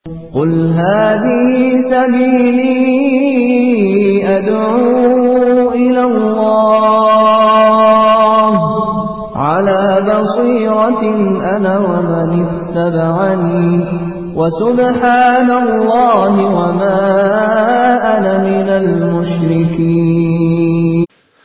قل هذه سبيلي أدعو إلى الله على بصيرة أنا ومن اتبعني وسبحان الله وما أنا من المشركين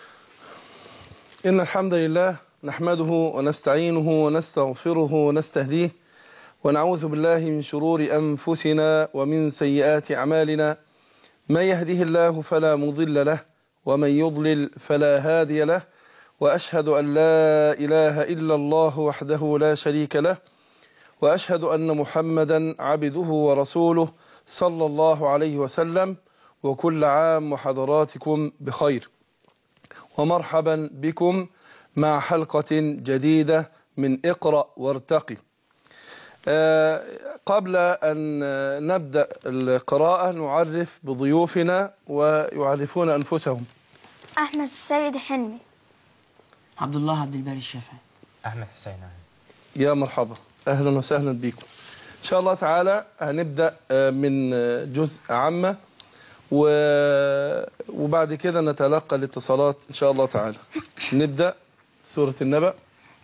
إن الحمد لله نحمده ونستعينه ونستغفره ونستهديه ونعوذ بالله من شرور أنفسنا ومن سيئات أعمالنا من يهده الله فلا مضل له ومن يضلل فلا هادي له وأشهد أن لا إله إلا الله وحده لا شريك له وأشهد أن محمدا عبده ورسوله صلى الله عليه وسلم وكل عام وحضراتكم بخير ومرحبا بكم مع حلقة جديدة من اقرأ وارتقي آه قبل أن نبدأ القراءة نعرف بضيوفنا ويعرفون أنفسهم أحمد السيد حلمي عبد الله عبد الباري الشافعي أحمد حسين علي يا مرحبا أهلا وسهلا بكم إن شاء الله تعالى هنبدأ آه، من جزء عامة و- وبعد كده نتلقى الاتصالات إن شاء الله تعالى نبدأ سورة النبأ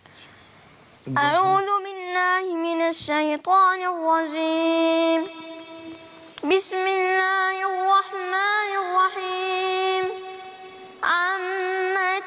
أعوذ بالله من الشيطان الرجيم بسم الله الرحمن الرحيم عما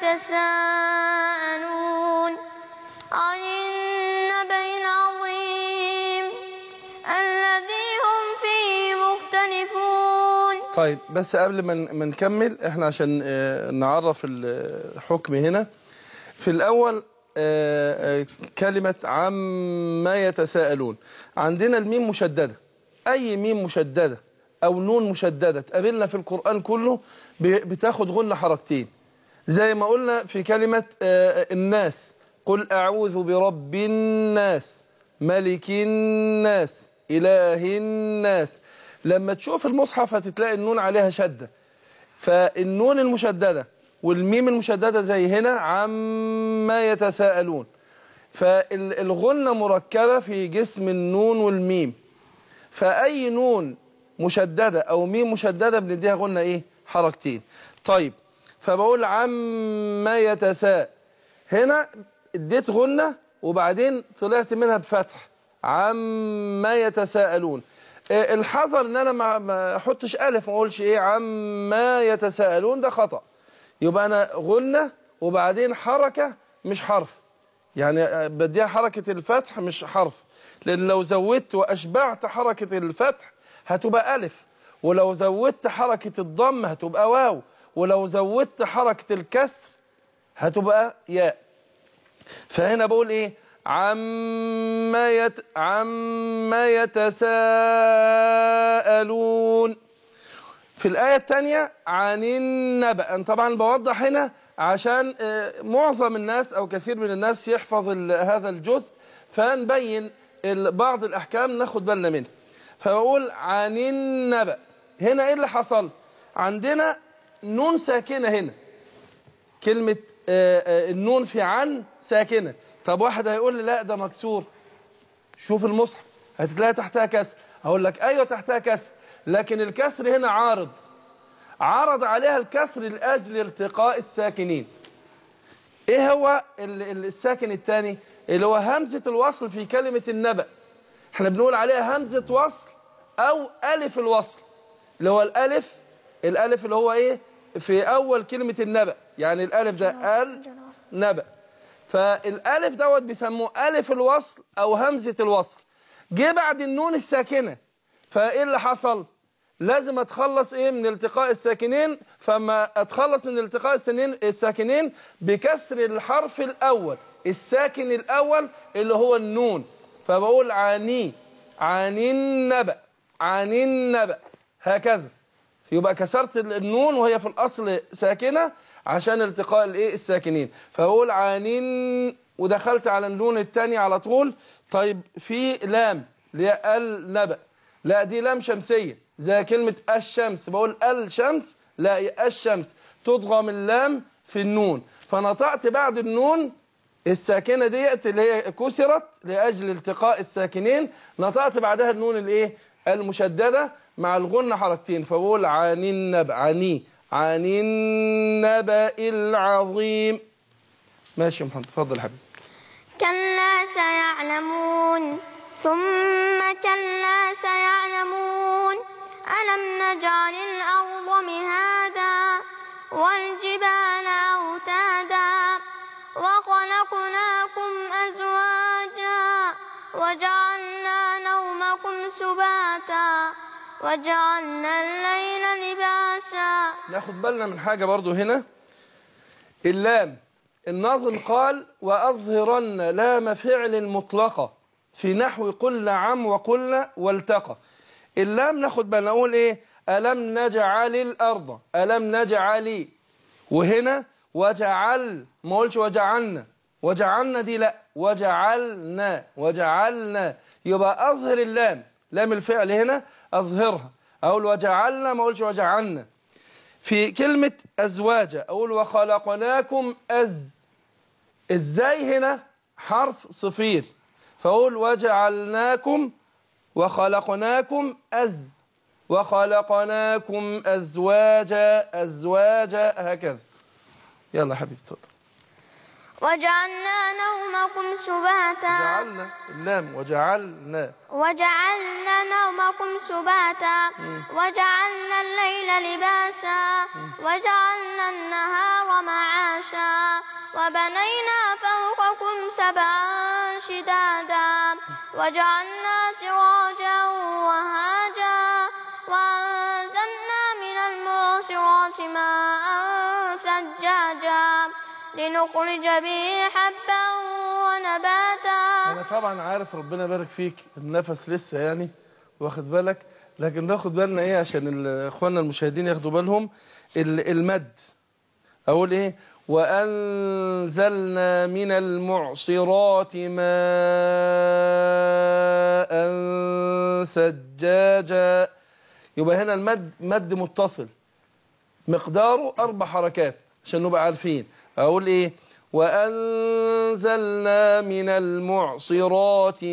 تساءلون عن النبأ العظيم الذي هم فيه مختلفون طيب بس قبل ما ن- ما نكمل احنا عشان آه، نعرف الحكم هنا في الأول آه، آه، كلمة عما يتساءلون عندنا الميم مشددة أي ميم مشددة أو نون مشددة تقابلنا في القرآن كله ب- بتاخد غنة حركتين زي ما قلنا في كلمة آه، الناس قل أعوذ برب الناس ملك الناس إله الناس لما تشوف المصحف هتتلاقي النون عليها شدة فالنون المشددة والميم المشددة زي هنا عما يتساءلون فالغنة مركبة في جسم النون والميم فأي نون مشددة أو ميم مشددة بنديها غنة إيه حركتين طيب فبقول عما يتساء هنا اديت غنة وبعدين طلعت منها بفتح عما يتساءلون آه، الحذر ان انا ما ما احطش الف ما اقولش ايه عما يتساءلون ده خطأ يبقى انا غنة وبعدين حركة مش حرف يعني آه، بديها حركة الفتح مش حرف لأن لو زودت وأشبعت حركة الفتح هتبقى ألف ولو زودت حركة الضم هتبقى واو ولو زودت حركة الكسر هتبقى ياء فهنا بقول ايه عما يت عما يتساءلون في الآية الثانية عن النبأ أنا طبعا بوضح هنا عشان آه، معظم الناس أو كثير من الناس يحفظ ال- هذا الجزء فنبين ال- بعض الأحكام ناخد بالنا منها فبقول عن النبأ هنا إيه اللي حصل عندنا نون ساكنة هنا كلمة آه، آه، النون في عن ساكنة طب واحد هيقول لي لا ده مكسور شوف المصحف هتلاقي تحتها كسر هقول لك ايوه تحتها كسر لكن الكسر هنا عارض عرض عليها الكسر لاجل التقاء الساكنين ايه هو ال- ال- الساكن الثاني اللي هو همزه الوصل في كلمه النبأ احنا بنقول عليها همزه وصل او الف الوصل اللي هو الالف الالف اللي هو ايه في اول كلمه النبأ يعني الالف ده ال نبأ فالالف دوت بيسموه الف الوصل او همزه الوصل جه بعد النون الساكنه فايه اللي حصل لازم اتخلص ايه من التقاء الساكنين فما اتخلص من التقاء السنين الساكنين بكسر الحرف الاول الساكن الاول اللي هو النون فبقول عاني عن النبأ عن النبأ هكذا يبقى كسرت النون وهي في الاصل ساكنه عشان التقاء الايه الساكنين فبقول عانين ودخلت على النون الثانيه على طول طيب في لام اللي هي النبأ لا دي لام شمسيه زي كلمه الشمس بقول الشمس لا هي الشمس تضغم اللام في النون فنطقت بعد النون الساكنه ديت اللي هي كسرت لاجل التقاء الساكنين نطقت بعدها النون الايه المشددة مع الغنة حركتين فبقول عن النبأ عني عن النبأ العظيم ماشي يا محمد اتفضل يا حبيبي كلا سيعلمون ثم كلا سيعلمون ألم نجعل الأرض مهادا والجبال أوتادا وخلقناكم أزواجا وجعلنا نومكم سباتا وجعلنا الليل لباسا ناخد بالنا من حاجة برضو هنا اللام الناظم قال وأظهرن لام فعل مطلقة في نحو قل عم وقلنا والتقى اللام ناخد بالنا نقول ايه ألم نجعل الأرض ألم نجعل وهنا وجعل ما قولش وجعلنا وجعلنا دي لا وجعلنا وجعلنا يبقى أظهر اللام لام الفعل هنا أظهرها أقول وجعلنا ما قولش وجعلنا في كلمة أزواج أقول وخلقناكم أز إزاي هنا حرف صفير فأقول وجعلناكم وخلقناكم أز وخلقناكم أزواجا أزواجا هكذا يلا يا حبيبي اتفضل وجعلنا نومكم سباتا جعلنا اللام وجعلنا وجعلنا نومكم سباتا وجعلنا الليل لباسا وجعلنا النهار معاشا وبنينا فوقكم سبعا شدادا وجعلنا سراجا وهاجا وأنزلنا من المعصرات ماء ثجاجا لنخرج به حبا ونباتا أنا طبعا عارف ربنا يبارك فيك النفس لسه يعني واخد بالك لكن ناخد بالنا إيه عشان ال- إخواننا المشاهدين ياخدوا بالهم ال- المد أقول إيه وأنزلنا من المعصرات ماء ثجاجا يبقى هنا المد مد متصل مقداره أربع حركات عشان نبقى عارفين أقول إيه وأنزلنا من المعصرات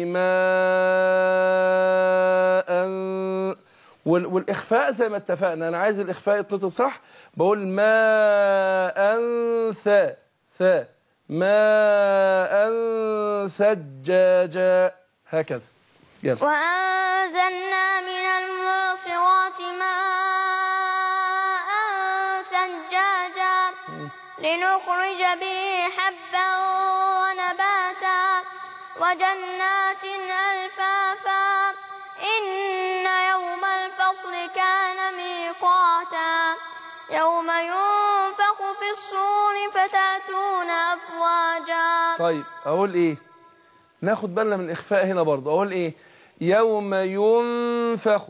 ماء وال- والإخفاء زي ما اتفقنا أنا عايز الإخفاء يتنطق صح بقول ماء ثا ثا ماء ثجاجا هكذا يلا وأنزلنا من المعصرات ماء ثجاجا لنخرج به حبا ونباتا وجنات ألفافا إن يوم الفصل كان ميقاتا يوم ينفخ في الصور فتأتون أفواجا طيب اقول ايه ناخد بالنا من الاخفاء هنا برضه اقول ايه يوم ينفخ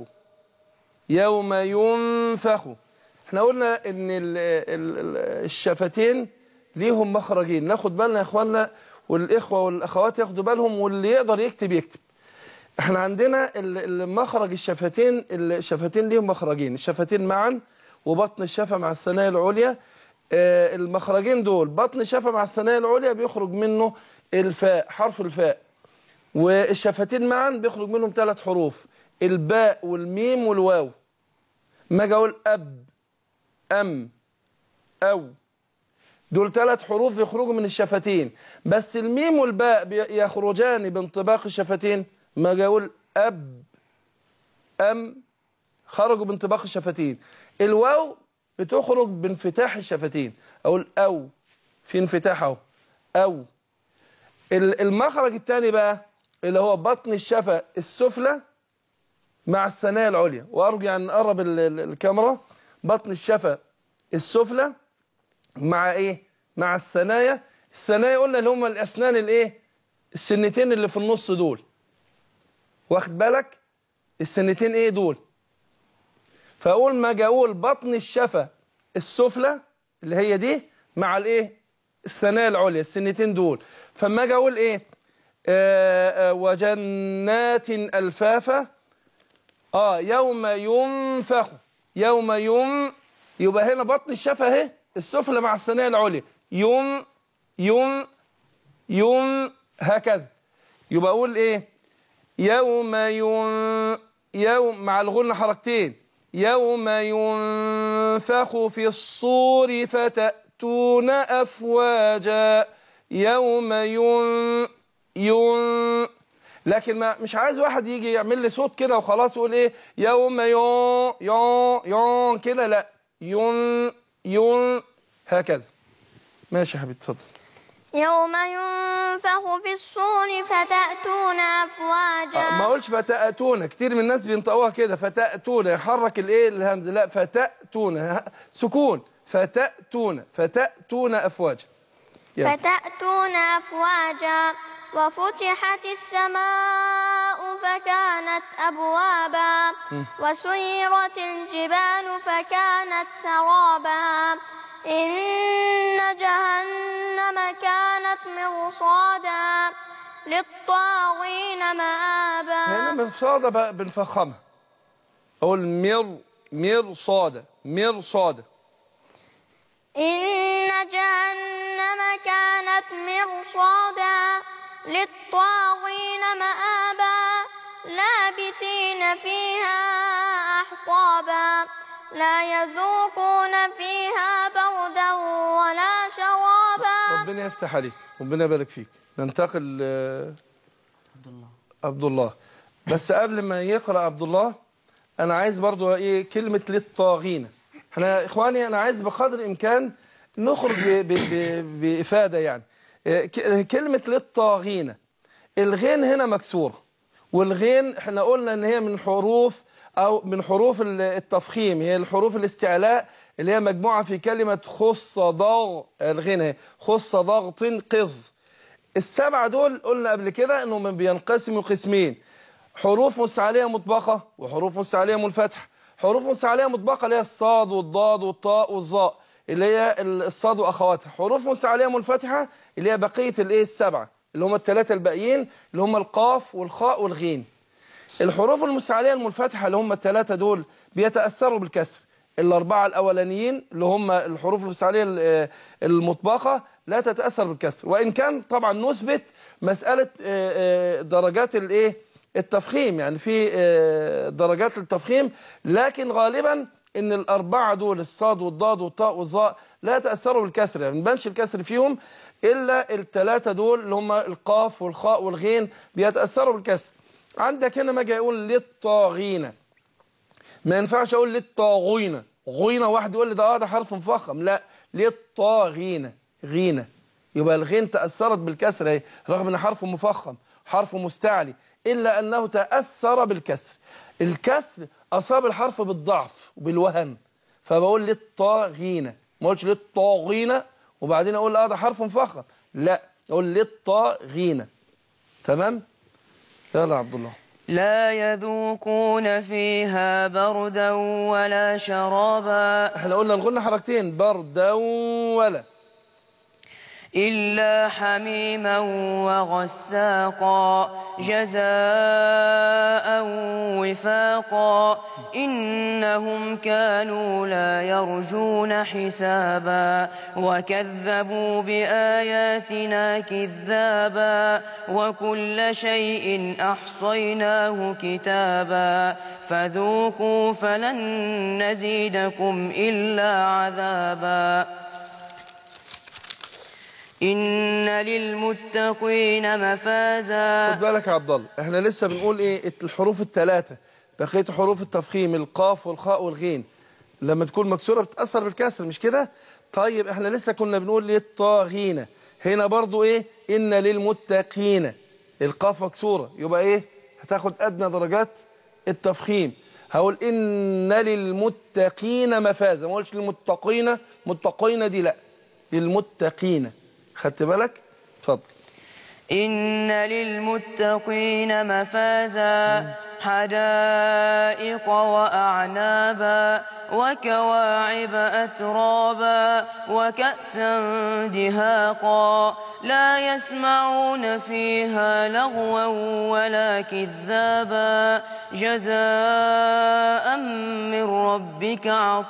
يوم ينفخ احنا قلنا ان ال ال ال الشفتين ليهم مخرجين ناخد بالنا يا اخواننا والاخوه والاخوات ياخدوا بالهم واللي يقدر يكتب يكتب احنا عندنا ال- المخرج الشفتين الشفتين ليهم مخرجين الشفتين معا وبطن الشفه مع الثنايا العليا آه، المخرجين دول بطن الشفه مع الثنايا العليا بيخرج منه الفاء حرف الفاء والشفتين معا بيخرج منهم ثلاث حروف الباء والميم والواو ما اجي اقول اب ام او دول ثلاث حروف يخرجوا من الشفتين بس الميم والباء بي- يخرجان بانطباق الشفتين ما اجي اقول اب ام خرجوا بانطباق الشفتين الواو بتخرج بانفتاح الشفتين اقول او في انفتاح اهو او ال- المخرج الثاني بقى اللي هو بطن الشفه السفلى مع الثنايا العليا وارجو ان اقرب ال- ال- الكاميرا بطن الشفه السفلى مع ايه مع الثنايا الثنايا قلنا اللي هم الاسنان الايه السنتين اللي في النص دول واخد بالك السنتين ايه دول فاقول ما اجي اقول بطن الشفه السفلى اللي هي دي مع الايه الثنايا العليا السنتين دول فما اجي اقول ايه آه آه وجنات الفافا اه يوم ينفخ يوم يم يبقى هنا بطن الشفه اهي السفلى مع الثنايا العليا يم يم يم هكذا يبقى اقول ايه يوم ين يوم مع الغنة حركتين يوم ينفخ في الصور فتأتون أفواجا يوم ين ين لكن ما مش عايز واحد يجي يعمل لي صوت كده وخلاص يقول ايه يوم يون يون يون كده لا يون يون هكذا ماشي يا حبيبي اتفضل يوم ينفخ في الصور فتأتون أفواجا ما اقولش فتأتون كتير من الناس بينطقوها كده فتأتون يحرك الايه الهمزه لا فتأتون ه- سكون فتأتون فتأتون افواجا يلا. فتأتون أفواجا وفتحت السماء فكانت أبوابا وسيرت الجبال فكانت سرابا إن جهنم كانت مرصادا للطاغين هنا مآبا مرصادة بقى بنفخمها اقول مر مرصادة مرصادة إن جهنم كانت مرصادا للطاغين مآبا لابثين فيها أحقابا لا يذوقون فيها بردا ولا شرابا ربنا يفتح عليك ربنا يبارك فيك ننتقل آه، عبد الله عبد الله بس قبل ما يقرأ عبد الله أنا عايز برضو إيه كلمة للطاغين احنا إخواني أنا عايز بقدر الإمكان نخرج ب- ب- ب- بإفادة يعني إيه، ك- كلمة للطاغين الغين هنا مكسورة والغين احنا قلنا ان هي من حروف او من حروف ال- التفخيم هي الحروف الاستعلاء اللي هي مجموعة في كلمة خص ضغ الغين اهي خص ضغط قظ السبعة دول قلنا قبل كده انهم بينقسموا قسمين حروف مستعلية مطبقة وحروف مستعلية منفتحة حروف مستعلية مطبقة اللي هي الصاد والضاد والطاء والظاء اللي هي الصاد واخواتها حروف مستعلية منفتحة اللي هي بقية الايه السبعة اللي هم الثلاثة الباقيين اللي هم القاف والخاء والغين الحروف المستعلية المنفتحة اللي هم الثلاثة دول بيتأثروا بالكسر الأربعة الأولانيين اللي هم الحروف المستعلية ال- المطبقة لا تتأثر بالكسر وإن كان طبعا نثبت مسألة آه، آه، درجات الإيه التفخيم يعني في آه، درجات التفخيم لكن غالبا ان الاربعه دول الصاد والضاد والطاء والظاء لا يتاثروا بالكسر يعني ما بيبانش الكسر فيهم الا الثلاثه دول اللي هم القاف والخاء والغين بيتاثروا بالكسر عندك هنا ما اجي اقول للطاغين ما ينفعش اقول للطاغين غينه واحد يقول لي ده اه ده حرف مفخم لا للطاغين غينه يبقى الغين تاثرت بالكسر اهي رغم ان حرف مفخم حرف مستعلي الا انه تاثر بالكسر الكسر اصاب الحرف بالضعف وبالوهن فبقول للطاغين ما اقولش للطاغين وبعدين اقول اه ده حرف مفخم لا اقول للطاغين تمام يلا يا عبد الله لا يذوقون فيها بردا ولا شرابا احنا قلنا الغنة حركتين بردا ولا إلا حميما وغساقا جزاء وفاقا إنهم كانوا لا يرجون حسابا وكذبوا بآياتنا كذابا وكل شيء أحصيناه كتابا فذوقوا فلن نزيدكم إلا عذابا إن للمتقين مفازا خد بالك يا عبد الله احنا لسه بنقول ايه الحروف الثلاثه بقيه حروف التفخيم القاف والخاء والغين لما تكون مكسوره بتاثر بالكسر مش كده طيب احنا لسه كنا بنقول للطاغين هنا برضو ايه ان للمتقين القاف مكسوره يبقى ايه هتاخد ادنى درجات التفخيم هقول ان للمتقين مفازا ما اقولش للمتقين متقين دي لا للمتقين خدت بالك اتفضل إن للمتقين مفازا حدائق وأعنابا وكواعب أترابا وكأسا دهاقا لا يسمعون فيها لغوا ولا كذابا جزاء من ربك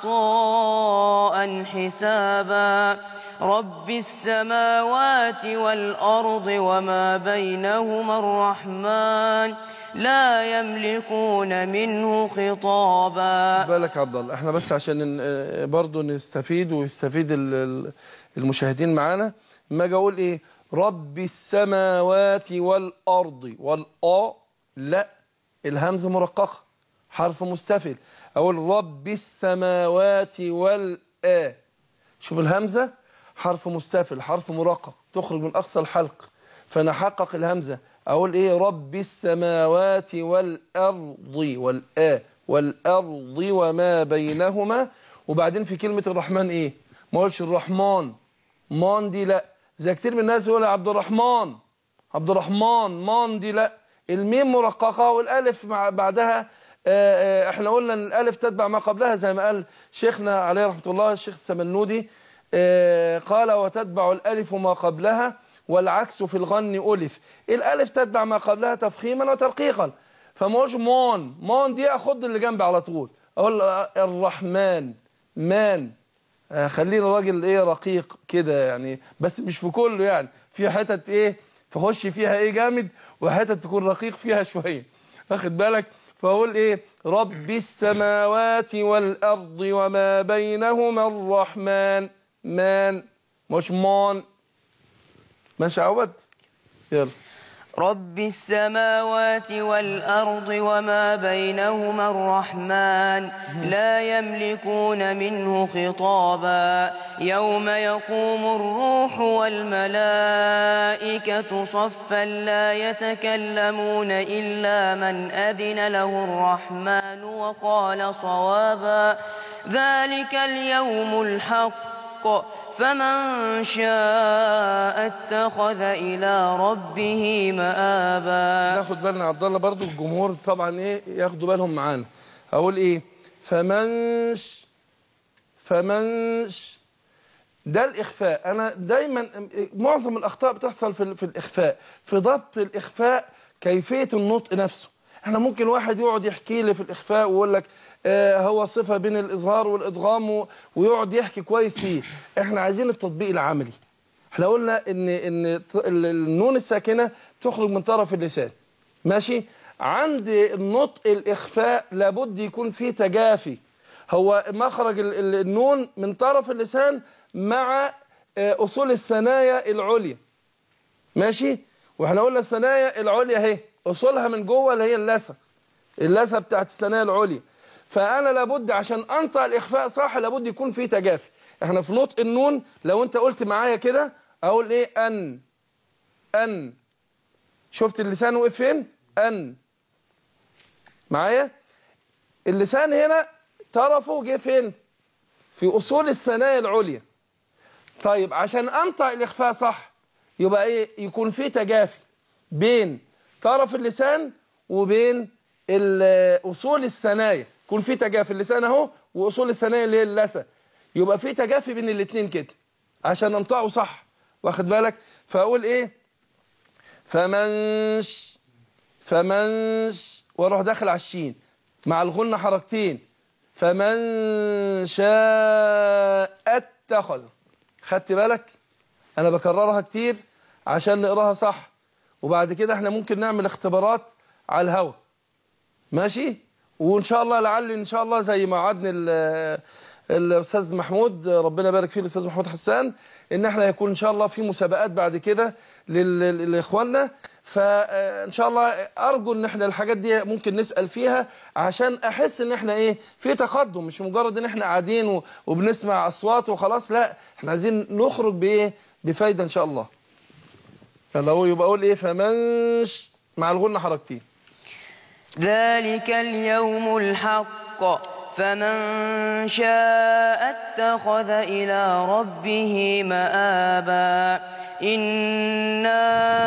عطاء حسابا رب السماوات والأرض وما بينهما الرحمن لا يملكون منه خطابا بالك يا عبد الله احنا بس عشان ن- برضو نستفيد ويستفيد ال- ال- المشاهدين معانا ما اجي اقول ايه رب السماوات والارض والآ لا الهمزه مرققه حرف مستفل اقول رب السماوات والآ شوف الهمزه حرف مستفل حرف مرقق تخرج من اقصى الحلق فانا احقق الهمزه اقول ايه رب السماوات والارض والآ والارض وما بينهما وبعدين في كلمه الرحمن ايه ما اقولش الرحمن مان دي لا زي كتير من الناس يقول يا عبد الرحمن عبد الرحمن مان دي لا الميم مرققه والالف مع بعدها آه، آه، احنا قلنا ان الالف تتبع ما قبلها زي ما قال شيخنا عليه رحمه الله الشيخ السمنودي آه، قال وتتبع الالف ما قبلها والعكس في الغن الف الالف تتبع ما قبلها تفخيما وترقيقا فما هوش مان مان دي اخد اللي جنبي على طول اقول الرحمن مان آه، خلينا راجل ايه رقيق كده يعني بس مش في كله يعني في حتت ايه تخش فيها ايه جامد وحتت تكون رقيق فيها شويه واخد بالك فاقول ايه رب السماوات والارض وما بينهما الرحمن مان مش مان ماشي عود يلا رب السماوات والأرض وما بينهما الرحمن لا يملكون منه خطابا يوم يقوم الروح والملائكة صفا لا يتكلمون إلا من أذن له الرحمن وقال صوابا ذلك اليوم الحق فمن شاء اتخذ إلى ربه مآبا ناخد بالنا يا عبد الله برضو الجمهور طبعا ايه ياخدوا بالهم معانا اقول ايه فمنش فمنش ده الاخفاء انا دايما معظم الاخطاء بتحصل في ال- في الاخفاء في ضبط الاخفاء كيفيه النطق نفسه احنا ممكن واحد يقعد يحكي لي في الاخفاء ويقول لك آه هو صفه بين الاظهار والادغام و- ويقعد يحكي كويس فيه احنا عايزين التطبيق العملي احنا قلنا ان ان ط- ال- النون الساكنه تخرج من طرف اللسان ماشي عند النطق الاخفاء لابد يكون فيه تجافي هو مخرج ال- ال- النون من طرف اللسان مع آه، اصول الثنايا العليا ماشي واحنا قلنا الثنايا العليا اهي اصولها من جوه اللي هي اللثه اللثه بتاعت الثنايا العليا فانا لابد عشان انطق الاخفاء صح لابد يكون في تجافي احنا في نطق النون لو انت قلت معايا كده اقول ايه ان ان شفت اللسان وقف فين ان معايا اللسان هنا طرفه جه فين في اصول الثنايا العليا طيب عشان انطق الاخفاء صح يبقى ايه يكون في تجافي بين طرف اللسان وبين ال- اصول الثنايا يكون في تجافي اللسان اهو واصول الثنايا اللي هي اللثه يبقى في تجافي بين الاثنين كده عشان انطقه صح واخد بالك فاقول ايه فمنش فمنش واروح داخل على الشين مع الغنة حركتين فمن شاء اتخذ خدت بالك انا بكررها كتير عشان نقراها صح وبعد كده احنا ممكن نعمل اختبارات على الهوا ماشي وان شاء الله لعل ان شاء الله زي ما وعدني ال- الاستاذ محمود ربنا يبارك فيه الاستاذ محمود حسان ان احنا يكون ان شاء الله في مسابقات بعد كده لل- لاخواننا فان شاء الله ارجو ان احنا الحاجات دي ممكن نسال فيها عشان احس ان احنا ايه في تقدم مش مجرد ان احنا قاعدين و- وبنسمع اصوات وخلاص لا احنا عايزين نخرج بايه بفايده ان شاء الله يلا هو يبقى اقول ايه فمنش مع الغنة حركتين ذلك اليوم الحق فمن شاء اتخذ إلى ربه مآبا إنا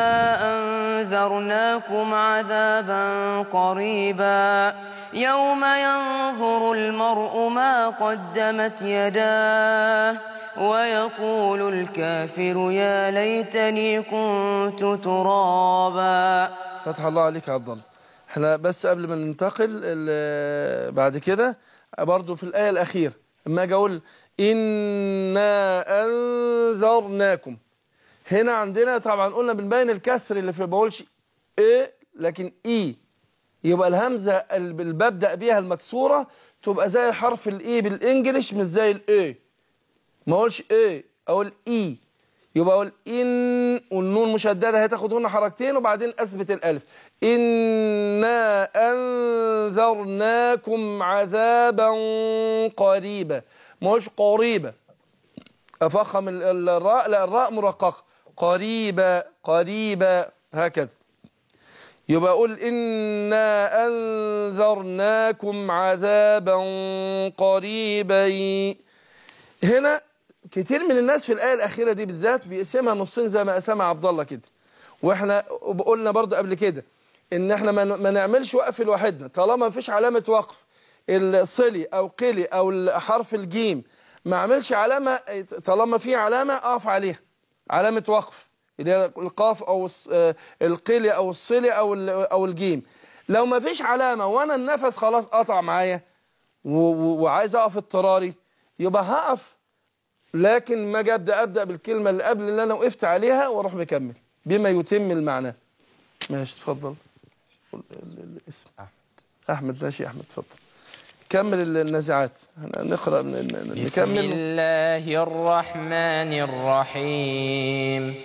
أنذرناكم عذابا قريبا يوم ينظر المرء ما قدمت يداه ويقول الكافر يا ليتني كنت ترابا فتح الله عليك يا عبد الله احنا بس قبل ما ننتقل ال- بعد كده برضو في الآية الأخيرة اما اجي اقول إنا أنذرناكم هنا عندنا طبعا قلنا بنبين الكسر اللي في بقولش إيه لكن إي يبقى الهمزة اللي ببدأ بيها المكسورة تبقى زي الحرف الاي بالانجلش مش زي الاي ما اقولش اي اقول اي يبقى اقول ان والنون مشدده هتاخد هنا حركتين وبعدين اثبت الالف انا انذرناكم عذابا قريبا ما اقولش قريبا افخم ال- ال- الراء لا الراء مرققه قريبا قريبا هكذا يبقى اقول انا انذرناكم عذابا قريبا هنا كتير من الناس في الآية الأخيرة دي بالذات بيقسمها نصين زي ما قسمها عبد الله كده واحنا قلنا برضو قبل كده ان احنا ما ما نعملش وقف لوحدنا طالما ما فيش علامة وقف الصلي او قلي او حرف الجيم ما اعملش علامة طالما في علامة اقف عليها علامة وقف اللي هي القاف او الص- آه، القلي او الصلي او ال- او الجيم لو ما فيش علامة وانا النفس خلاص قطع معايا و- و- وعايز اقف اضطراري يبقى هقف لكن ما اجي ابدا ابدا بالكلمه اللي قبل اللي انا وقفت عليها واروح مكمل بما يتم المعنى ماشي اتفضل قول ال- ال- الاسم احمد احمد ماشي احمد اتفضل كمل ال- النازعات هن- نقرا ن- ن- بسم نكمل الله الرحمن الرحيم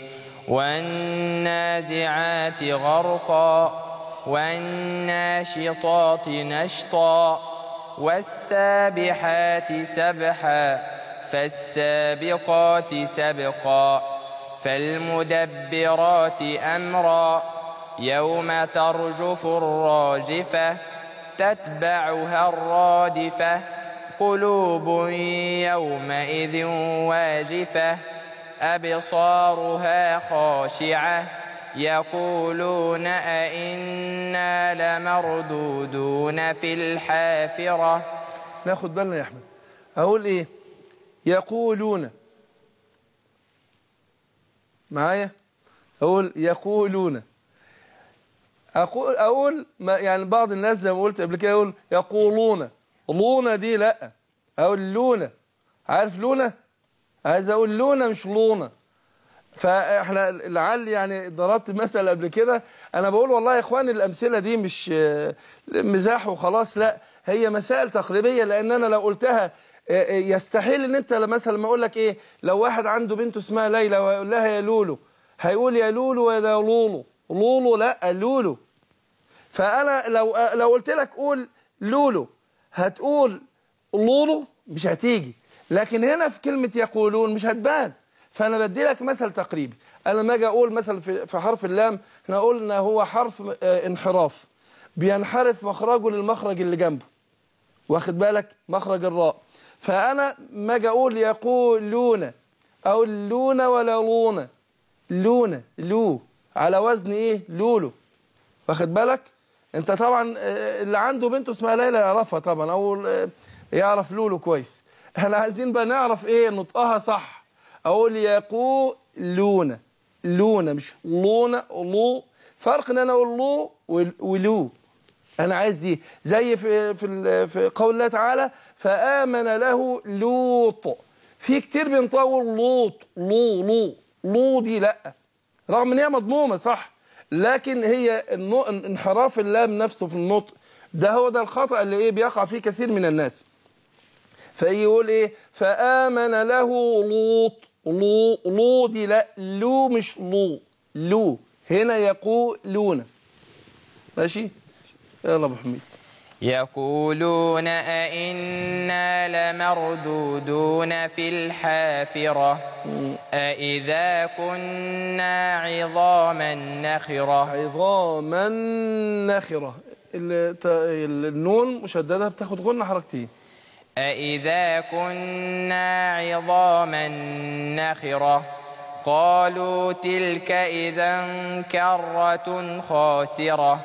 والنازعات غرقا والناشطات نشطا والسابحات سبحا فالسابقات سبقا فالمدبرات أمرا يوم ترجف الراجفة تتبعها الرادفة قلوب يومئذ واجفة أبصارها خاشعة يقولون أئنا لمردودون في الحافرة ناخد بالنا يا احمد اقول ايه يقولون معايا اقول يقولون اقول اقول ما يعني بعض الناس زي ما قلت قبل كده يقول يقولون لونا دي لا اقول لونا عارف لونا عايز اقول لونا مش لونا فاحنا لعل يعني ضربت مثل قبل كده انا بقول والله يا اخواني الامثله دي مش آه، مزاح وخلاص لا هي مسائل تقريبيه لان انا لو قلتها آه، آه، يستحيل ان انت مثلا ما اقول لك ايه لو واحد عنده بنت اسمها ليلى ويقول لها يا لولو هيقول يا لولو ولا لولو لولو لا لولو فانا لو لو قلت لك قول لولو هتقول لولو مش هتيجي لكن هنا في كلمة يقولون مش هتبان فانا بدي لك مثل تقريبي انا لما اجي اقول مثل في في حرف اللام احنا قلنا هو حرف آه، انحراف بينحرف مخرجه للمخرج اللي جنبه واخد بالك مخرج الراء فانا ما اجي اقول يقولون او لون ولا لون لون لو على وزن ايه لولو واخد بالك انت طبعا آه، اللي عنده بنته اسمها ليلى يعرفها طبعا او آه، يعرف لولو كويس احنا عايزين بقى نعرف ايه نطقها صح اقول يقولون لون مش لون لو فرق ان انا اقول لو وال- ولو انا عايز دي زي في في ال- في قول الله تعالى فامن له لوط في كتير بينطقوا لوط لو لو لو دي لا رغم ان هي مضمومه صح لكن هي النو- انحراف اللام نفسه في النطق ده هو ده الخطا اللي ايه بيقع فيه كثير من الناس فيجي يقول ايه فامن له لوط لو لو دي لا لو مش لو لو هنا يقولون ماشي يلا ابو حميد يقولون أئنا لمردودون في الحافرة أئذا كنا عظاما نخرة عظاما ناخرة ال- ت- ال- النون مشددة بتاخد غنة حركتين أئذا كنا عظاما نخرة قالوا تلك إذا كرة خاسرة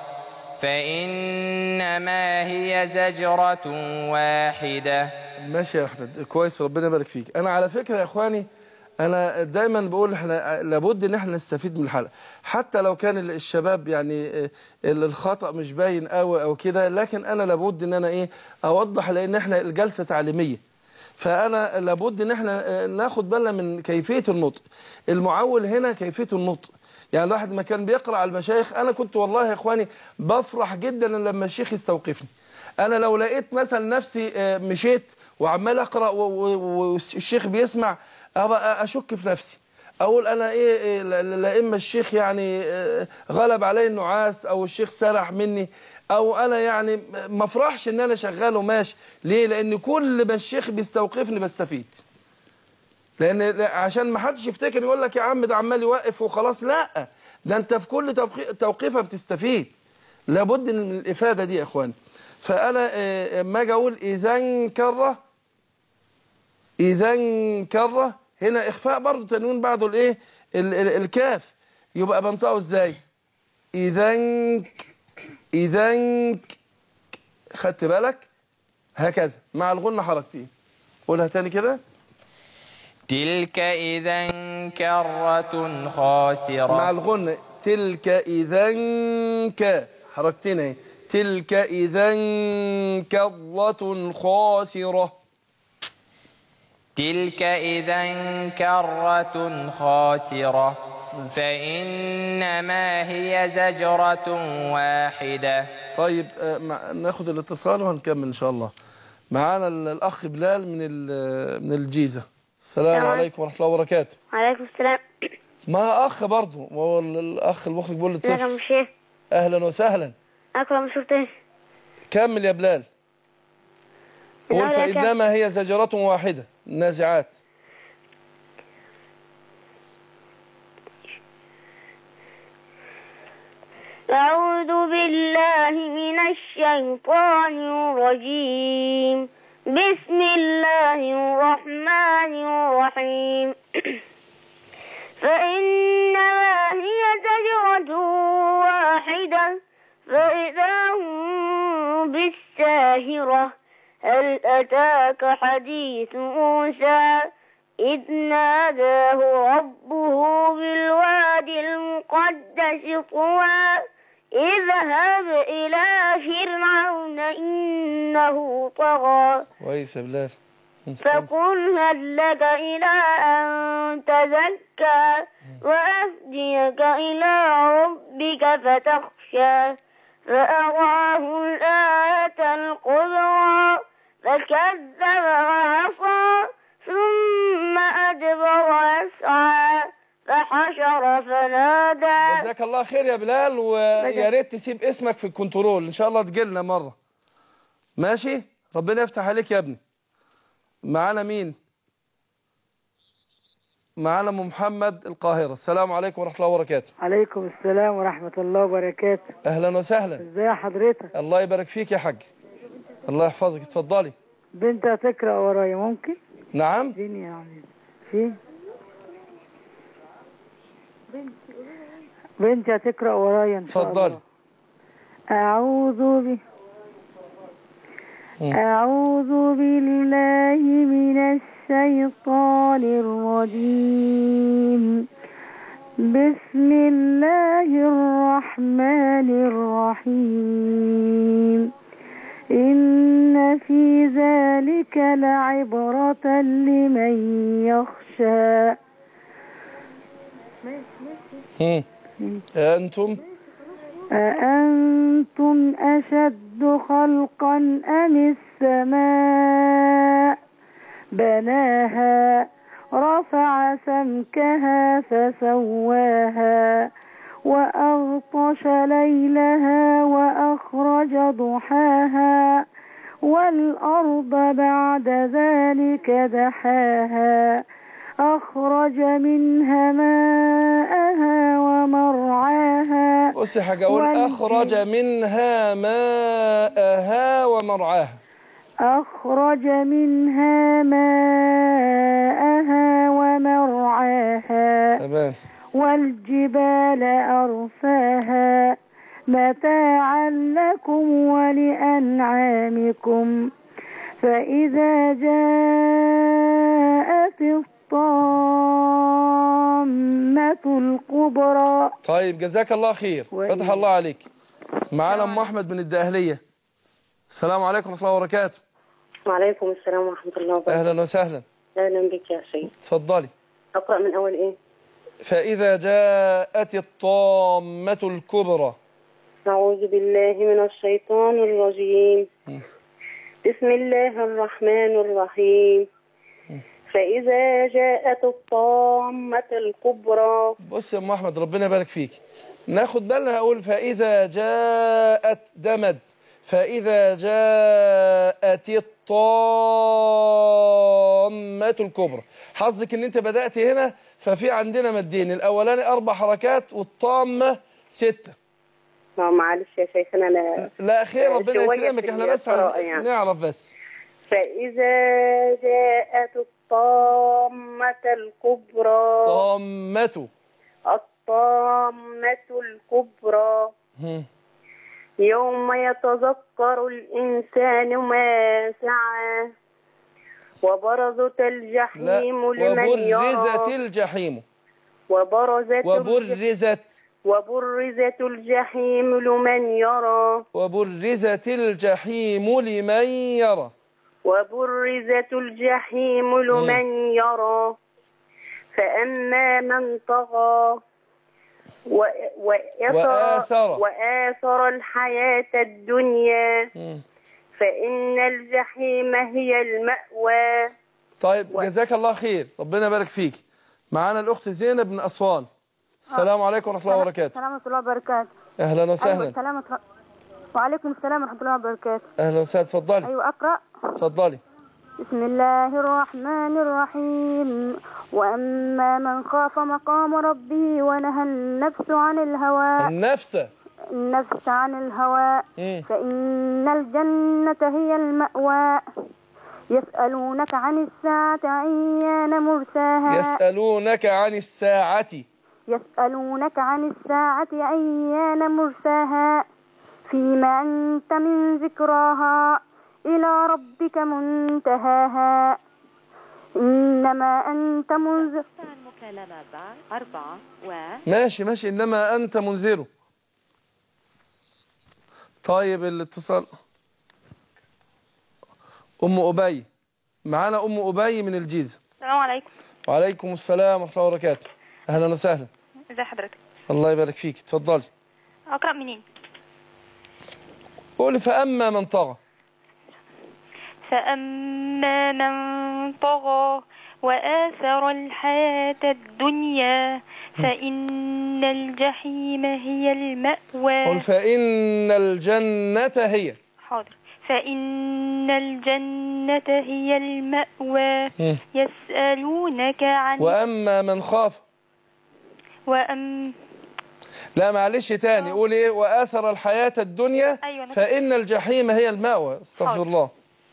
فإنما هي زجرة واحدة ماشي يا احمد كويس ربنا يبارك فيك انا على فكره يا اخواني انا دايما بقول احنا لابد ان احنا نستفيد من الحلقه حتى لو كان ال- الشباب يعني آه، ال- الخطا مش باين قوي او كده لكن انا لابد ان انا ايه اوضح لان احنا الجلسه تعليميه فانا لابد ان احنا آه، ناخد بالنا من كيفيه النطق المعول هنا كيفيه النطق يعني الواحد ما كان بيقرأ على المشايخ أنا كنت والله يا إخواني بفرح جدا لما الشيخ يستوقفني أنا لو لقيت مثلا نفسي آه، مشيت وعمال أقرأ و- و- والشيخ بيسمع أبقى أشك في نفسي أقول أنا إيه, إيه لا- لا لا إما الشيخ يعني آه، غلب علي النعاس أو الشيخ سرح مني أو أنا يعني ما افرحش إن أنا شغال وماشي ليه؟ لأن كل ما الشيخ بيستوقفني بستفيد لان لا- عشان ما حدش يفتكر يقول لك يا عم ده عمال يوقف وخلاص لا ده انت في كل توقي- توقيفه بتستفيد لابد من الافاده دي يا اخوان فانا آه، اما اجي اقول اذا انكره اذا انكره هنا اخفاء برضه تنوين بعده الايه ال- ال- الكاف يبقى بنطقه ازاي اذا انك اذا انك خدت بالك هكذا مع الغنه حركتين قولها تاني كده تلك إذا كرة خاسرة مع الغنة تلك إذا ك حركتين اهي تلك إذا كرة خاسرة تلك إذا كرة خاسرة فإنما هي زجرة واحدة طيب آه، مع- ناخد الاتصال وهنكمل إن شاء الله معانا ال- الأخ بلال من ال- من الجيزة السلام السلام عليكم ورحمة الله وبركاته وعليكم السلام ما أخ برضه هو ال- الأخ المخرج بيقول ازيك يا للطفل مشيه أهلا وسهلا اقرا من سورة ايه كمل يا بلال قول الأولى كم؟ فإنما هي زجرة واحدة النازعات أعوذ بالله من الشيطان الرجيم بسم الله الرحمن الرحيم فإنما هي زجرة واحدة فإذا هم بالساهرة هل أتاك حديث موسى إذ ناداه ربه بالوادي المقدس طوى اذهب إلى فرعون إنه طغى كويس يا بلال فقل هل لك إلى أن تزكى وأهديك إلى ربك فتخشى فأراه الآية الكبرى فكذب وعصى ثم أدبر يسعى فحشر فنادى جزاك الله خير يا بلال ويا ريت تسيب اسمك في الكنترول ان شاء الله تجيلنا مره ماشي ربنا يفتح عليك يا ابني معانا مين معانا ام محمد القاهره السلام عليكم ورحمه الله وبركاته عليكم السلام ورحمة الله وبركاته اهلا وسهلا ازي حضرتك الله يبارك فيك يا حاج الله يحفظك اتفضلي بنت هتقرأ ورايا ممكن نعم اديني يعني في بنتي هتقرأ ورايا ان شاء الله اتفضلي أعوذ ب أعوذ بالله من الشيطان الرجيم بسم الله الرحمن الرحيم إن في ذلك لعبرة لمن يخشى هم. انتم أأنتم أشد خلقا أم السماء بناها رفع سمكها فسواها وأغطش ليلها وأخرج ضحاها والأرض بعد ذلك دحاها أخرج منها ماءها ومرعاها بصي يا حاج اقول والجن- اخرج منها ماءها ومرعاها أخرج منها ماءها ومرعاها تمام والجبال أرساها متاعا لكم ولأنعامكم فإذا جاءت الطامة الكبرى طيب جزاك الله خير وإياك. فتح الله عليك معانا ام احمد من الدقهليه السلام عليكم ورحمه الله وبركاته وعليكم السلام ورحمة الله وبركاته اهلا وسهلا أهلا بك يا سيد اتفضلي أقرأ من أول إيه؟ فإذا جاءت الطامة الكبرى أعوذ بالله من الشيطان الرجيم بسم الله الرحمن الرحيم فإذا جاءت الطامة الكبرى بص يا ام احمد ربنا يبارك فيك ناخد بالنا هقول فاذا جاءت دمد فاذا جاءت الطامه الكبرى حظك ان انت بدات هنا ففي عندنا مدين الاولاني اربع حركات والطامه سته آه، معلش يا شيخنا أنا لا خير ربنا شوية يكرمك في احنا بس القراءة عايزين يعني. نعرف بس فإذا جاءت الطامة الكبرى طامته الطامة الكبرى هم. يوم يتذكر الإنسان ما سعى وبرزت لا الجحيم لمن وبرزت يرى الجحيم وبرزت الج- وبرزت وبرزت الجحيم لمن يرى وبرزت الجحيم لمن يرى وبرزت الجحيم لمن يرى فأما من طغى و- وآثر, وآثر. وآثر الحياة الدنيا مم. فإن الجحيم هي المأوى طيب جزاك الله خير ربنا يبارك فيك معانا الأخت زينب من أسوان السلام عليكم ورحمة الله وبركاته السلام ورحمة الله وبركاته أهلا أيوة وسهلا السلام ورحمة- وعليكم السلام ورحمة الله وبركاته أهلا وسهلا اتفضلي أيوة أقرأ اتفضلي بسم الله الرحمن الرحيم وأما من خاف مقام ربه ونهى النفس عن الهوى النفس النفس عن الهوى مم. فإن الجنة هي المأوى يسألونك عن الساعة أيان مرساها يسألونك عن الساعة يسألونك عن الساعة أيان مرساها فيما أنت من ذكراها إلى ربك منتهاها إنما أنت منذر المكالمة بعد أربعة و ماشي ماشي إنما أنت منذره طيب الاتصال أم أبي معانا أم أبي من الجيزة السلام عليكم وعليكم السلام ورحمة الله وبركاته أهلا وسهلا ازي حضرتك الله يبارك فيك اتفضلي اقرا منين قولي فأما من طغى فاما من طغى واثر الحياه الدنيا فان الجحيم هي قل الماوى فإن الجنة هي حاضر فان الجنه هي الماوى مم. يسالونك عن وأما من خاف وأم لا معلش تاني قول ايه وآثر الحياة الدنيا أيوة، أنا فإن الجحيم هي المأوى استغفر حاضر. الله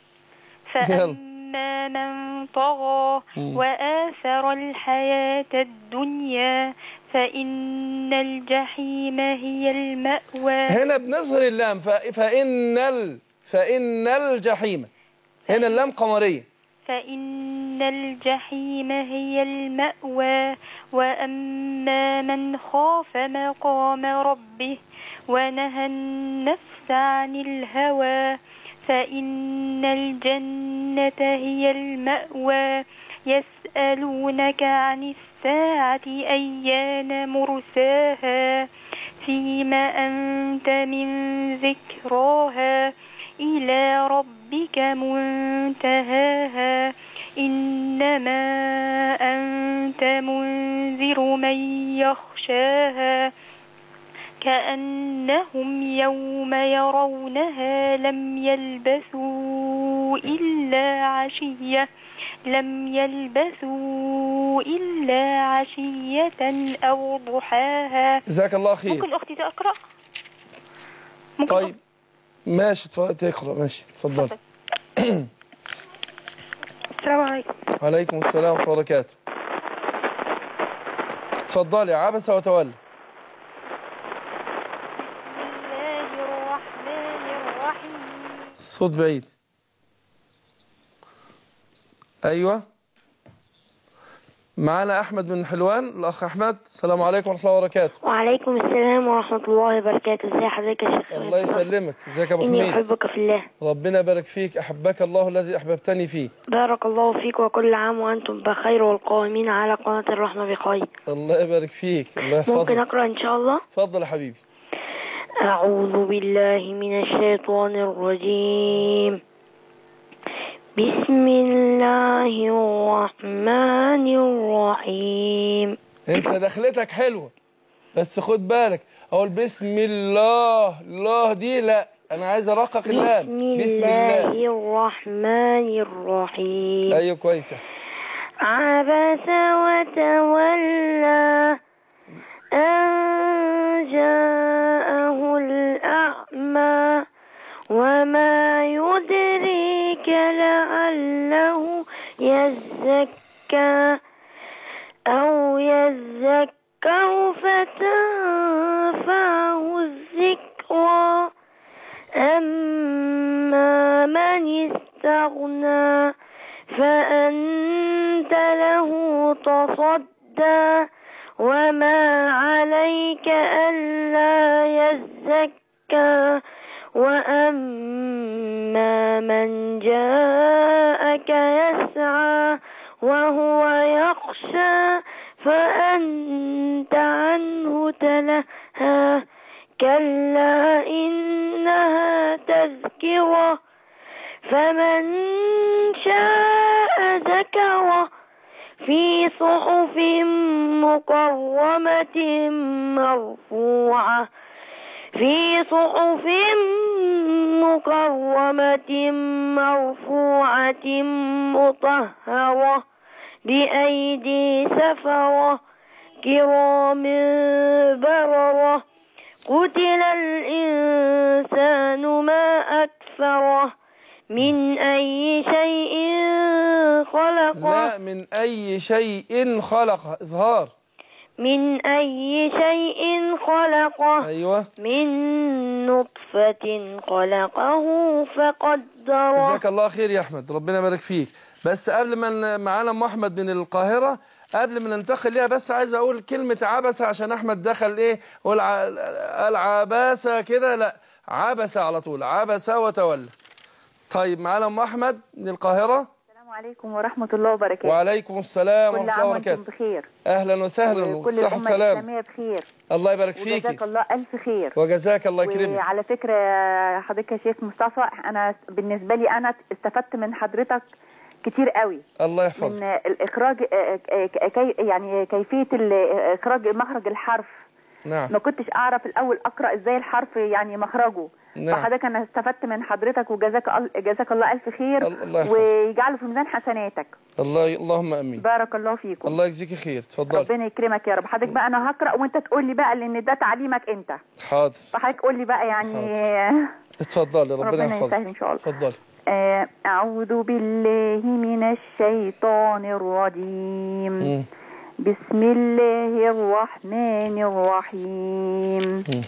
فأما من طغى مم. وآثر الحياة الدنيا فإن الجحيم هي المأوى هنا بنظهر اللام ف... فإن ال... فإن الجحيم هنا اللام قمرية فإن الجحيم هي المأوى وأما من خاف مقام ربه ونهى النفس عن الهوى فإن الجنة هي المأوى يسألونك عن الساعة أيان مرساها فيما أنت من ذكراها إلى ربك منتهاها إنما أنت منذر من يخشاها كأنهم يوم يرونها لم يلبثوا إلا عشية لم يلبثوا إلا عشية أو ضحاها جزاك الله خير ممكن أختي تقرأ ممكن طيب ماشي اتفضل تقرأ ماشي اتفضل السلام عليكم وعليكم السلام ورحمة الله وبركاته اتفضلي عبس وتولى بسم الله الرحمن الرحيم الصوت بعيد ايوه معانا احمد من حلوان الاخ احمد السلام عليكم ورحمه الله وبركاته وعليكم السلام ورحمة الله وبركاته ازي حضرتك يا شيخ الله يسلمك ازيك يا ابو إني حميد أحبك في الله ربنا يبارك فيك احبك الله الذي احببتني فيه بارك الله فيك وكل عام وأنتم بخير والقائمين على قناة الرحمة بخير الله يبارك فيك الله ممكن يحفظك أقرأ إن شاء الله اتفضل يا حبيبي أعوذ بالله من الشيطان الرجيم بسم الله الرحمن الرحيم انت دخلتك حلوه بس خد بالك اقول بسم الله الله دي لا انا عايز ارقق اللام بسم الله الرحمن الرحيم ايوه كويسه عبس وتولى أن جاءه الأعمى وما يدريك لعله يزكى أو يذكر فتنفعه الذكرى أما من استغنى فأنت له تصدى وما عليك ألا يزكى وأما من جاءك يسعى وهو يخشى فأنت عنه تلهى كلا إنها تذكرة فمن شاء ذكره في صحف مكرمة مرفوعة في صحف مكرمة مرفوعة مطهرة بأيدي سفرة كرام بررة قتل الإنسان ما أكفره من أي شيء خلقه لا من اي شيء خلق اظهار من أي شيء خلقه ايوه من نطفة خلقه فقدره جزاك الله خير يا احمد ربنا يبارك فيك بس قبل ما ن- معانا ام احمد من القاهره قبل ما ننتقل ليها بس عايز اقول كلمه عبسه عشان احمد دخل ايه قول ع- العباسه كده لا عبسه على طول عبسه وتولى طيب معانا ام احمد من القاهره السلام عليكم ورحمة الله وبركاته وعليكم السلام كل ورحمه عام الله وانتم وبركاته بخير اهلا وسهلا وكل والصحه الأمة والسلام الإسلامية بخير الله يبارك وجزاك فيكي الله ألف خير وجزاك الله يكرمك وعلى فكرة حضرتك يا شيخ مصطفى أنا بالنسبة لي أنا استفدت من حضرتك كتير قوي الله من يحفظك الإخراج آه، آه، كي يعني كيفية ال- إخراج مخرج الحرف نعم ما كنتش أعرف الأول أقرأ إزاي الحرف يعني مخرجه نعم. فحضرتك أنا استفدت من حضرتك وجزاك ال- جزاك الله ألف خير الله يحفظك. ويجعله في ميزان حسناتك الله اللهم امين بارك الله فيكم الله يجزيكي خير اتفضلي ربنا يكرمك يا رب حضرتك بقى انا هقرا وانت تقول لي بقى لان ده تعليمك انت حاضر فحضرتك قول لي بقى يعني اتفضلي ربنا ربنا يحفظك يسهل إن شاء الله. اتفضلي آه، اعوذ بالله من الشيطان الرجيم مم. بسم الله الرحمن الرحيم مم.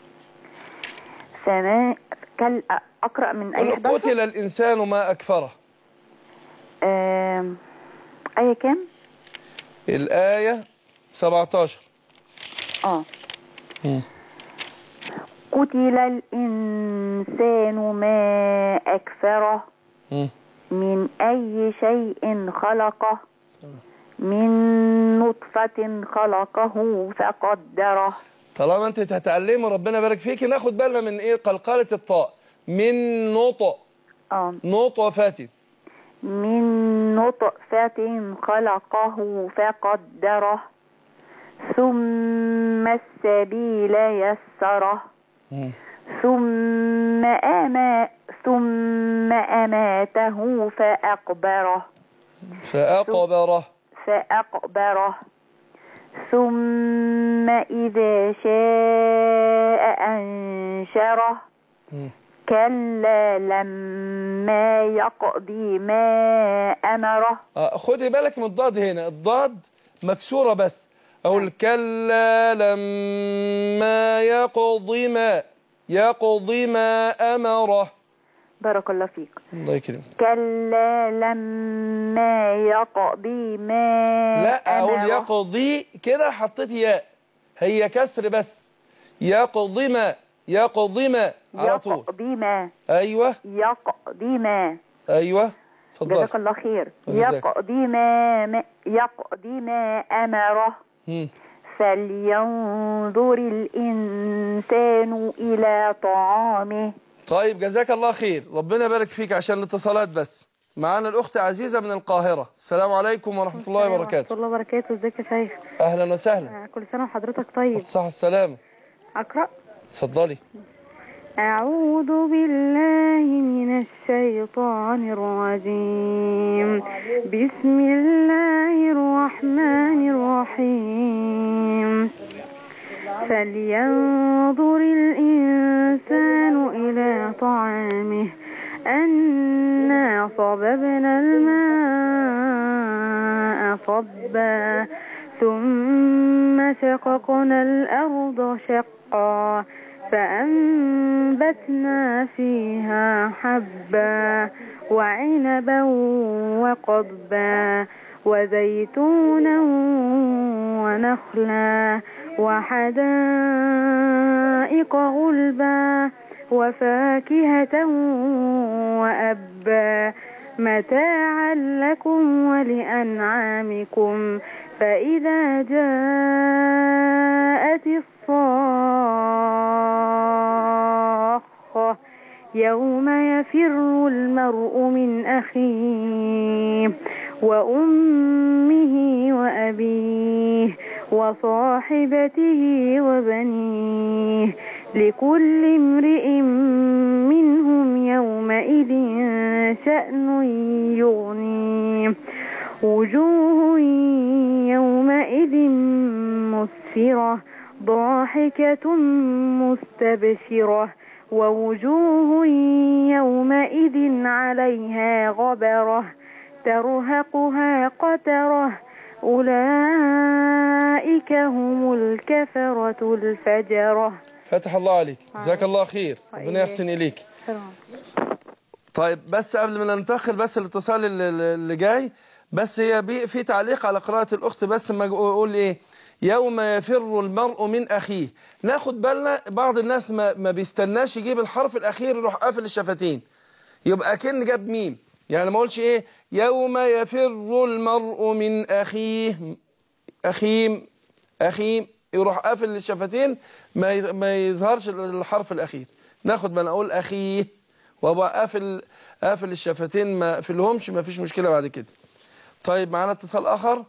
فما كل اقرا من اي قل 11 قتل الانسان ما اكفره آه، ايه كام الايه 17 اه مم. قتل الإنسان ما أكفره مم. من أي شيء خلقه من نطفة خلقه فقدره طالما انت هتتعلمي ربنا يبارك فيكي ناخد بالنا من ايه قلقله الطاء من نطق آه. نطفه من نطفة خلقه فقدره ثم السبيل يسره مم. ثم أما ثم أماته فأقبره فاقبره فأقبره ثم إذا شاء أنشره مم. كلا لما يقضي ما أمره آه، خدي بالك من الضاد هنا الضاد مكسوره بس اقول كلا لما يقضي ما يقضي ما امره بارك الله فيك الله يكرمك كلا لما يقضي ما لا اقول أمره. يقضي كده حطيت ياء هي كسر بس يقضي ما يقضي ما على طول يقضي ما ايوه يقضي ما ايوه اتفضل جزاك الله خير جزاك. يقضي ما ما- يقضي ما أمره مم. فلينظر الإنسان إلى طعامه طيب جزاك الله خير ربنا يبارك فيك عشان الاتصالات بس معانا الاخت عزيزه من القاهره السلام عليكم ورحمه الله ورحمة وبركاته الله وبركاته ازيك يا شيخ اهلا وسهلا آه، كل سنة وحضرتك طيب الصحه السلامه أقرأ اتفضلي أعوذ بالله من الشيطان الرجيم بسم الله الرحمن الرحيم فلينظر الإنسان إلى طعامه أنا صببنا الماء صبا ثم شققنا الأرض شقا فأنبتنا فيها حبا وعنبا وقضبا وزيتونا ونخلا وحدائق غلبا وفاكهة وأبا متاعا لكم ولأنعامكم فإذا جاءت الصاخة يوم يفر المرء من أخيه وأمه وأبيه وصاحبته وبنيه لكل امرئ منهم يومئذ شأن يغنيه وجوه يومئذ مسفرة ضاحكة مستبشرة ووجوه يومئذ عليها غبرة ترهقها قترة أولئك هم الكفرة الفجرة فتح الله عليك جزاك الله خير ربنا يحسن اليك طيب بس قبل ما ننتقل بس الاتصال اللي- اللي جاي بس هي بي في تعليق على قراءة الأخت بس ما أقول إيه يوم يفر المرء من أخيه ناخد بالنا بعض الناس ما, ما بيستناش يجيب الحرف الأخير يروح قافل الشفتين يبقى كن جاب ميم يعني ما اقولش إيه يوم يفر المرء من أخيه أخيم أخيم يروح قافل الشفتين ما ي- ما يظهرش الحرف الأخير ناخد بالنا أقول أخيه وابقى قافل قافل الشفتين ما في الهمش ما فيش مشكلة بعد كده طيب معانا اتصال آخر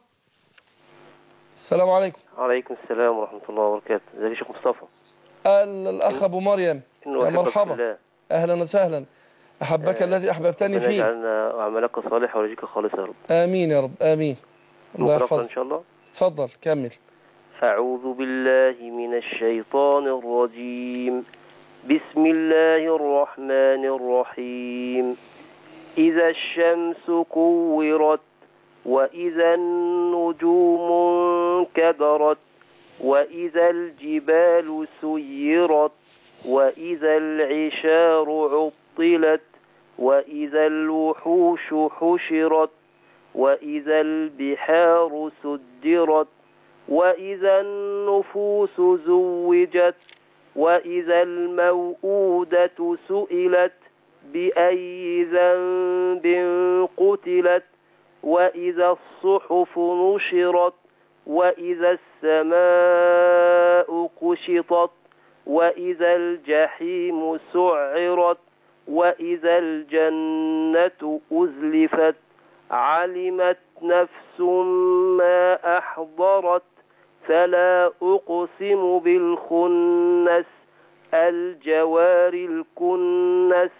السلام عليكم وعليكم السلام ورحمة الله وبركاته ازيك يا شيخ مصطفى ال- الأخ أبو مريم إنه يا أحبك في مرحبا الله. أهلا وسهلا أحبك الذي أحببتني ربنا فيه يجعلنا أعمالك صالحة ورزقك خالص يا رب آمين يا رب آمين الله ممكن أقرأ إن يحفظك شاء الله اتفضل كمل أعوذ بالله من الشيطان الرجيم بسم الله الرحمن الرحيم إذا الشمس كورت وإذا النجوم انكدرت وإذا الجبال سيرت وإذا العشار عطلت وإذا الوحوش حشرت وإذا البحار سجرت وإذا النفوس زوجت وإذا الموءودة سئلت بأي ذنب قتلت وإذا الصحف نشرت وإذا السماء كشطت وإذا الجحيم سعرت وإذا الجنة أزلفت علمت نفس ما أحضرت فلا أقسم بالخنس الجوار الكنس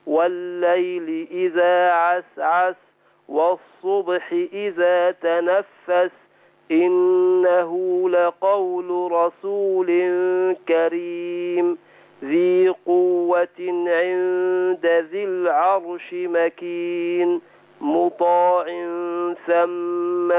والليل إذا عسعس والصبح إذا تنفس إنه لقول رسول كريم ذي قوة عند ذي العرش مكين مطاع ثم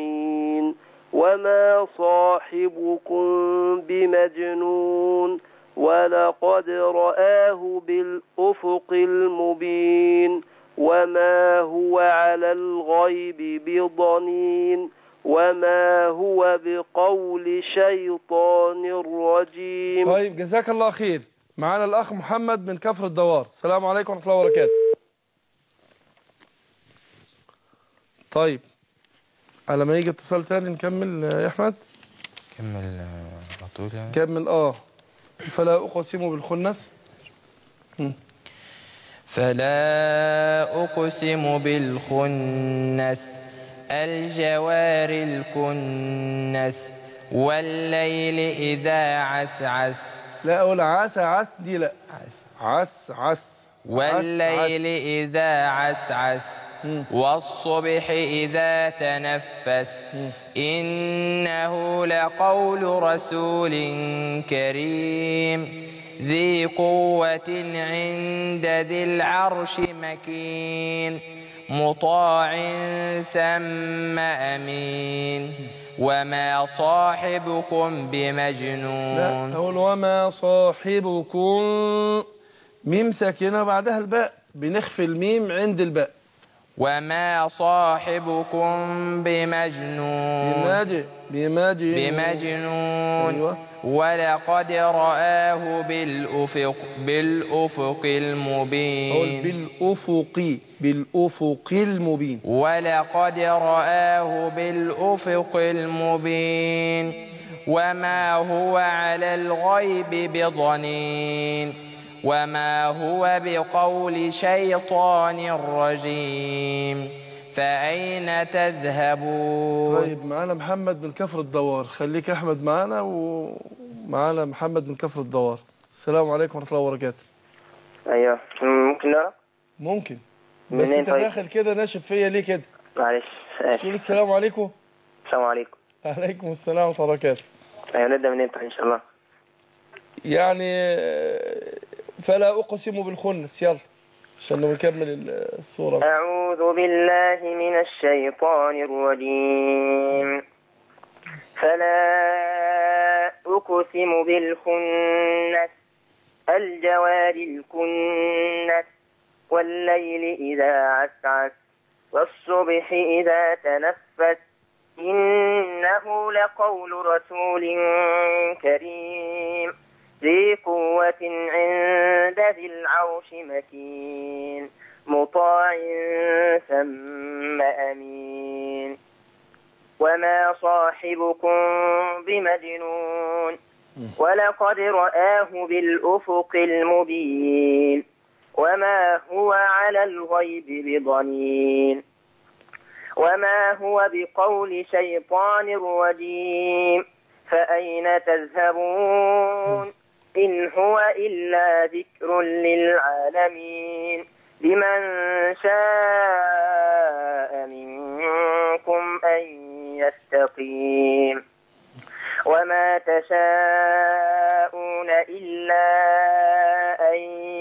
أمين وما صاحبكم بمجنون ولقد رآه بالأفق المبين وما هو على الغيب بضنين وما هو بقول شيطان رجيم طيب جزاك الله خير معانا الأخ محمد من كفر الدوار السلام عليكم ورحمة الله وبركاته طيب على ما يجي اتصال تاني نكمل يا أحمد كمل آه، على طول يعني كمل اه فلا أقسم بالخنس فلا أقسم بالخنس الجوار الكنس والليل إذا عسعس لا أقول عس عس دي لا عس عس عس والليل إذا عسعس والصبح إذا تنفس إنه لقول رسول كريم ذي قوة عند ذي العرش مكين مطاع ثم أمين وما صاحبكم لا بمجنون أقول وما صاحبكم ميم ساكنة بعدها الباء بنخفي الميم عند الباء وما صاحبكم بمجنون بماجي بماجي بمجنون أيوة. ولقد رآه بالأفق بالأفق أقول المبين بالأفق بالأفق المبين ولقد رآه بالأفق المبين وما هو على الغيب بضنين وما هو بقول شيطان رجيم فأين تذهبون طيب معانا محمد من كفر الدوار خليك يا أحمد معانا ومعانا محمد من كفر الدوار السلام عليكم ورحمة الله وبركاته ايوه ممكن نعرف ممكن بس منين انت طيب؟ داخل كده ناشف فيا ليه كده معلش تقول اسف السلام عليكم السلام عليكم عليكم السلام ورحمة الله وبركاته ايوه نبدا منين طيب ان شاء الله يعني آه، فلا أقسم بالخنس يلا عشان نكمل ال- الصورة أعوذ بالله من الشيطان الرجيم فلا أقسم بالخنس الجوار الكنس والليل إذا عسعس والصبح إذا تنفس إنه لقول رسول كريم ذي قوة عند ذي العرش مكين مطاع ثم أمين وما صاحبكم بمجنون ولقد رآه بالأفق المبين وما هو على الغيب بضنين وما هو بقول شيطان رجيم فأين تذهبون إن هو إلا ذكر للعالمين لمن شاء منكم أن يستقيم وما تشاءون إلا أن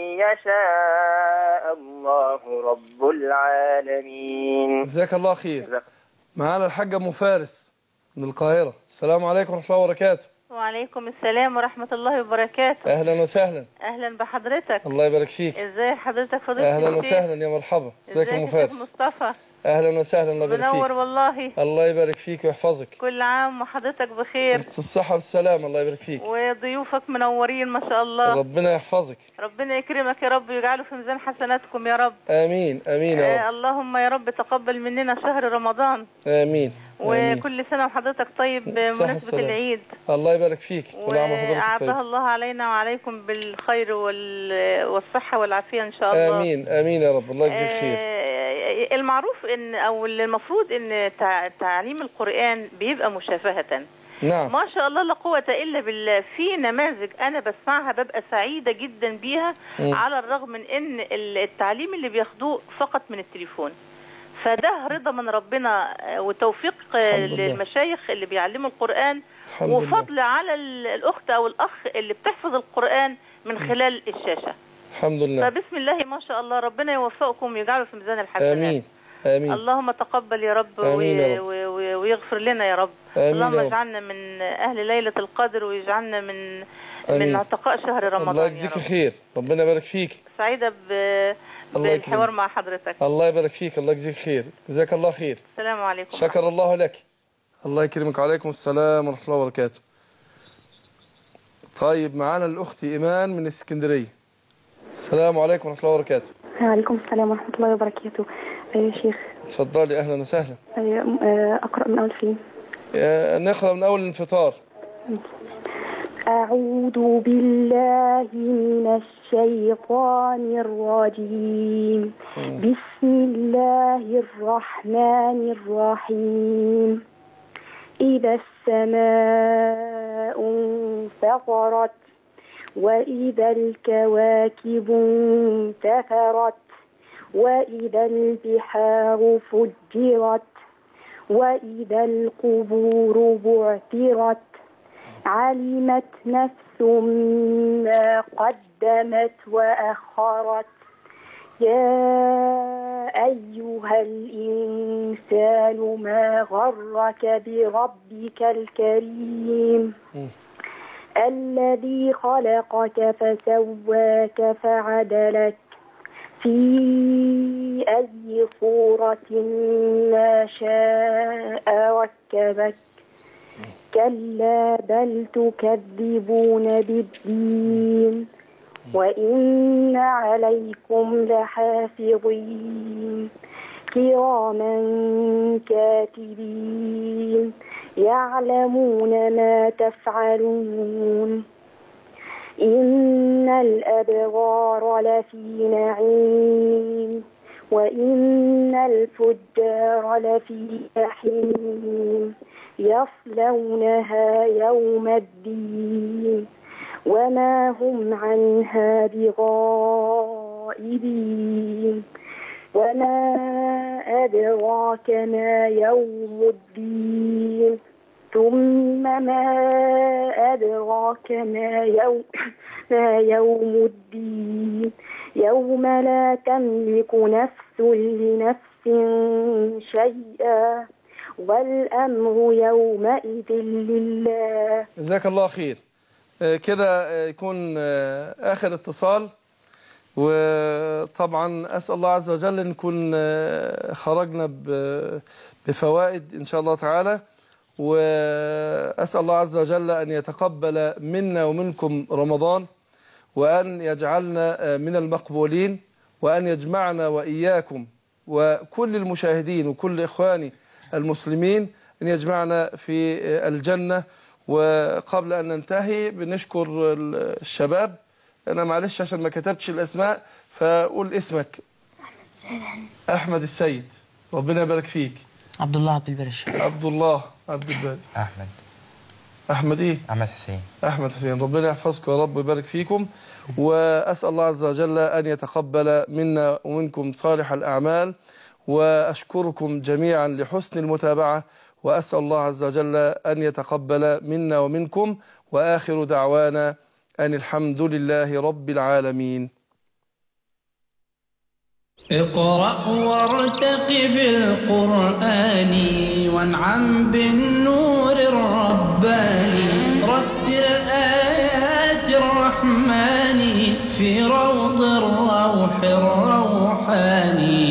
يشاء الله رب العالمين جزاك الله خير معانا الحاجة أم فارس من القاهرة السلام عليكم ورحمة الله وبركاته وعليكم السلام ورحمة الله وبركاته أهلا وسهلا أهلا بحضرتك الله يبارك فيك ازاي حضرتك فضيلة أهلا الشيخ؟ وسهلا يا مرحبا ازيك يا أم ازيك يا شيخ فارس مصطفى أهلا وسهلا الله يبارك منور فيك والله الله يبارك فيك ويحفظك كل عام وحضرتك بخير الصحة والسلامة الله يبارك فيك وضيوفك منورين ما شاء الله ربنا يحفظك ربنا يكرمك يا رب ويجعله في ميزان حسناتكم يا رب آمين آمين يا آه رب اللهم يا رب تقبل مننا شهر رمضان آمين آمين وكل سنة وحضرتك طيب بالصحة بمناسبة والسلامة. العيد الله يبارك فيك كل عام وحضرتك وأعطاها طيب الله علينا وعليكم بالخير وال- والصحة والعافية إن شاء الله آمين آمين يا رب الله يجزيك خير آه، المعروف ان او المفروض ان تع- تعليم القرآن بيبقى مشافهة نعم ما شاء الله لا قوة الا بالله في نماذج انا بسمعها ببقى سعيدة جدا بيها مم. على الرغم من ان ال- التعليم اللي بياخدوه فقط من التليفون فده رضا من ربنا آه، وتوفيق آه، الحمد لله. للمشايخ اللي بيعلموا القرآن الحمد لله. وفضل على ال- الاخت او الاخ اللي بتحفظ القرآن من خلال الشاشة الحمد لله فبسم الله ما شاء الله ربنا يوفقكم ويجعله في ميزان الحسنات آمين آمين اللهم تقبل يا رب, آمين يا وي- رب. وي- وي- ويغفر لنا يا رب آمين اللهم يا رب. اجعلنا من اهل ليله القدر ويجعلنا من من آمين. عتقاء شهر رمضان الله يا يجزيك رب خير ربنا يبارك فيك سعيده ب... الله بالحوار يكرمك. مع حضرتك الله يبارك فيك الله يجزيك خير جزاك الله خير السلام عليكم شكر الله لك الله يكرمك وعليكم السلام ورحمة الله وبركاته طيب معانا الأخت إيمان من اسكندرية السلام عليكم ورحمة الله وبركاته وعليكم السلام ورحمة الله وبركاته يا شيخ اتفضلي أهلا وسهلا آه، أقرأ من أول فين آه، نقرأ من أول الانفطار أعوذ بالله من الشيطان الرجيم بسم الله الرحمن الرحيم إذا السماء انفطرت وإذا الكواكب انتثرت وإذا البحار فجرت وإذا القبور بعثرت علمت نفس ما قدمت وأخرت يا أيها الإنسان ما غرك بربك الكريم الذي خلقك فسواك فعدلك في أي صورة ما شاء ركبك كلا بل تكذبون بالدين وإن عليكم لحافظين كراما كاتبين يعلمون ما تفعلون إن الأبرار لفي نعيم وإن الفجار لفي جحيم يصلونها يوم الدين وما هم عنها بغائبين وما أدراك ما يوم الدين ثم ما أدراك ما يوم ما يوم الدين يوم لا تملك نفس لنفس شيئا والأمر يومئذ لله جزاك الله خير آه، كده آه، يكون آه، آخر اتصال وطبعا أسأل الله عز وجل أن نكون آه، خرجنا ب- بفوائد إن شاء الله تعالى وأسأل الله عز وجل أن يتقبل منا ومنكم رمضان وأن يجعلنا آه، من المقبولين وأن يجمعنا وإياكم وكل المشاهدين وكل إخواني المسلمين أن يجمعنا في آه، الجنة وقبل أن ننتهي بنشكر ال- الشباب أنا معلش عشان ما كتبتش الأسماء فقول اسمك أحمد السيد ربنا يبارك فيك عبد الله عبد الباري الشافعي عبد الله عبد الباري أحمد أحمد إيه؟ أحمد حسين أحمد حسين ربنا يحفظكم يا رب ويبارك فيكم وأسأل الله عز وجل أن يتقبل منا ومنكم صالح الأعمال وأشكركم جميعا لحسن المتابعة وأسأل الله عز وجل أن يتقبل منا ومنكم وآخر دعوانا أن الحمد لله رب العالمين اقرأ وارتقب القرآن وانعم بالنور الرباني رتل آيات الرحمن في روض الروح الروحاني